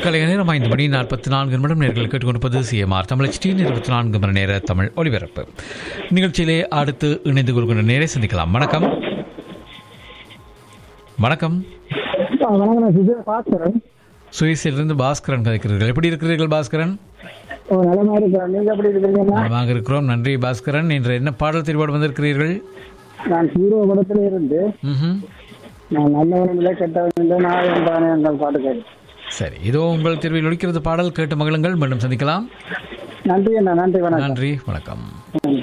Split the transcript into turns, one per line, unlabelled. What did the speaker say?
கலைய நேரம் ஐந்து மணி நாற்பத்தி நான்கு நிமிடம் நேர்கள் கேட்டுக்கொண்டிருப்பது சிஎம்ஆர் தமிழ் ஸ்டீன் இருபத்தி நான்கு மணி நேர தமிழ் ஒலிபரப்பு நிகழ்ச்சியிலே அடுத்து இணைந்து கொள்கின்ற நேரை சந்திக்கலாம் வணக்கம் வணக்கம்
வணக்கம் நான் சுஜய் பாஸ்கரன்
சுயசிலிருந்து பாஸ்கரன் கதைக்கிறீர்கள் எப்படி இருக்கிறீர்கள் பாஸ்கரன்
ஓ நலமா இருக்கிறேன் நீங்க எப்படி இருக்கிறீங்க
நலமாக இருக்கிறோம் நன்றி பாஸ்கரன் இன்று என்ன பாடல் திருப்பாடு வந்திருக்கிறீர்கள்
நான் ஹீரோ படத்துல இருந்து
ம்ஹும்.
நான் நல்லவனும் இல்லை கெட்டவனும் இல்லை நான் என்பானே எங்கள் பாட்டு கேட்டு
சரி இதோ உங்கள் தேர்வில் ஒழிக்கிறது பாடல் கேட்டு மகிழுங்கள் மீண்டும் சந்திக்கலாம்
நன்றி அண்ணா நன்றி வணக்கம்
நன்றி வணக்கம்
நன்றி